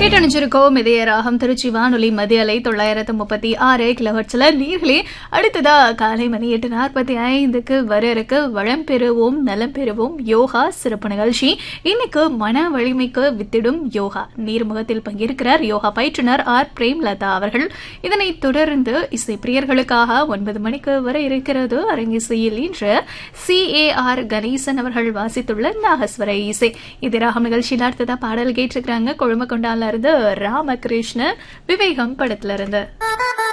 கேட்டணிச்சிருக்கோம் இதய ராகம் திருச்சி வானொலி மதிய அலை தொள்ளாயிரத்து முப்பத்தி ஆறு கிலோஹர்ட்ஸ்ல நீர்களே அடுத்ததா காலை மணி எட்டு நாற்பத்தி ஐந்துக்கு வர இருக்கு வளம் பெறுவோம் நலம் பெறுவோம் யோகா சிறப்பு நிகழ்ச்சி இன்னைக்கு மன வலிமைக்கு வித்திடும் யோகா நீர்முகத்தில் பங்கேற்கிறார் யோகா பயிற்றுனர் ஆர் பிரேம்லதா அவர்கள் இதனைத் தொடர்ந்து இசை பிரியர்களுக்காக ஒன்பது மணிக்கு வர இருக்கிறது அரங்கிசையில் இன்று சி ஏ ஆர் கணேசன் அவர்கள் வாசித்துள்ள நாகஸ்வர இசை இது ராகம் நிகழ்ச்சியில் அடுத்ததா பாடல் கேட்டிருக்கிறாங்க கொழும கொண்டால இருந்து ராமகிருஷ்ண விவேகம் படத்துல இருந்து